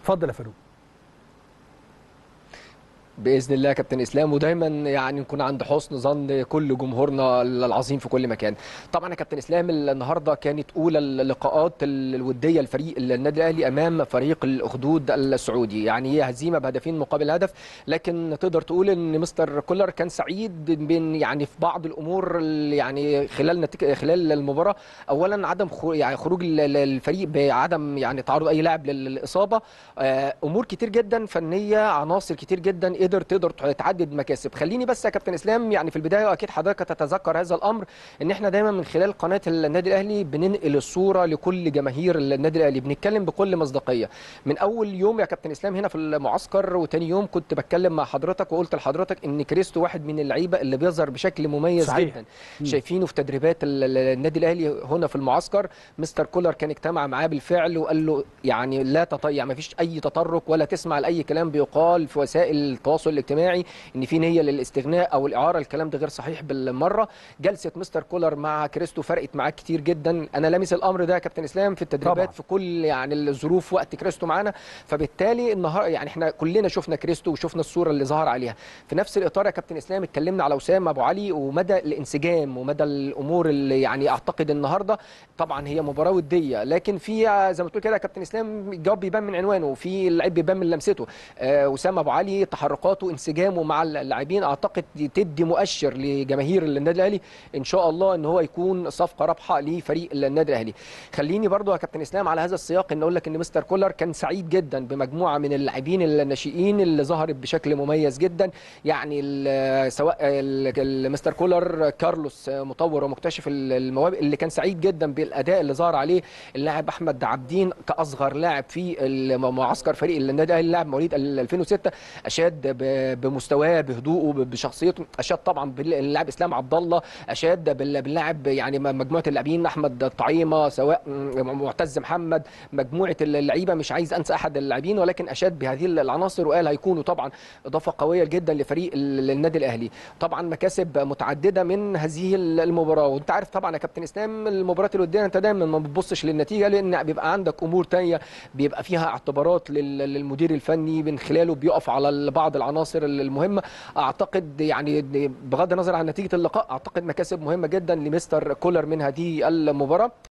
اتفضل يا فاروق باذن الله يا كابتن اسلام ودايما يعني نكون عند حسن ظن كل جمهورنا العظيم في كل مكان طبعا يا كابتن اسلام النهارده كانت اولى اللقاءات الوديه لفريق النادي الاهلي امام فريق الاخدود السعودي يعني هي هزيمه بهدفين مقابل هدف لكن تقدر تقول ان مستر كولر كان سعيد بين يعني في بعض الامور يعني خلال نتيجة خلال المباراه اولا عدم يعني خروج الفريق بعدم يعني تعرض اي لاعب للاصابه امور كتير جدا فنيه عناصر كتير جدا قدر تقدر تعدد مكاسب خليني بس يا كابتن اسلام يعني في البدايه واكيد حضرتك تتذكر هذا الامر ان احنا دايما من خلال قناه النادي الاهلي بننقل الصوره لكل جماهير النادي الاهلي بنتكلم بكل مصداقيه من اول يوم يا كابتن اسلام هنا في المعسكر وتاني يوم كنت بتكلم مع حضرتك وقلت لحضرتك ان كريستو واحد من اللعيبه اللي بيظهر بشكل مميز صحيح. جدا م. شايفينه في تدريبات النادي الاهلي هنا في المعسكر مستر كولر كان اجتمع معاه بالفعل وقال له يعني لا تطيع يعني ما فيش اي تطرق ولا تسمع لاي كلام بيقال في وسائل التواصل الاجتماعي ان في نيه للاستغناء او الاعاره الكلام ده غير صحيح بالمره جلسه مستر كولر مع كريستو فرقت معاه كتير جدا انا لامس الامر ده يا كابتن اسلام في التدريبات طبعا. في كل يعني الظروف وقت كريستو معانا فبالتالي النهار يعني احنا كلنا شفنا كريستو وشفنا الصوره اللي ظهر عليها في نفس الاطار يا كابتن اسلام اتكلمنا على وسام ابو علي ومدى الانسجام ومدى الامور اللي يعني اعتقد النهارده طبعا هي مباراه وديه لكن في زي ما تقول كده يا كابتن اسلام الجواب بيبان من عنوانه وفي اللعيب بيبان من لمسته آه وسام ابو علي تحركاته انسجامه مع اللاعبين اعتقد تدي مؤشر لجماهير النادي الاهلي ان شاء الله ان هو يكون صفقه رابحه لفريق النادي الاهلي خليني برضو يا كابتن اسلام على هذا السياق ان اقول لك ان مستر كولر كان سعيد جدا بمجموعه من اللاعبين الناشئين اللي ظهرت بشكل مميز جدا يعني سواء مستر كولر كارلوس مطور ومكتشف المواهب اللي كان سعيد جدا بالاداء اللي ظهر عليه اللاعب احمد عبدين كاصغر لاعب في معسكر فريق النادي الاهلي لاعب مواليد 2006 اشاد بمستواه بهدوءه بشخصيته اشاد طبعا باللاعب اسلام عبد الله اشاد باللاعب يعني مجموعه اللاعبين احمد طعيمه سواء معتز محمد مجموعه اللعيبه مش عايز انسى احد اللاعبين ولكن اشاد بهذه العناصر وقال هيكونوا طبعا اضافه قويه جدا لفريق النادي الاهلي طبعا مكاسب متعدده من هذه المباراه وانت عارف طبعا يا كابتن اسلام المباريات الوديه انت دايما ما بتبصش للنتيجه لان بيبقى عندك امور ثانيه بيبقى فيها اعتبارات للمدير الفني من خلاله بيقف على بعض العناصر المهمه اعتقد يعني بغض النظر عن نتيجه اللقاء اعتقد مكاسب مهمه جدا لمستر كولر من هذه المباراه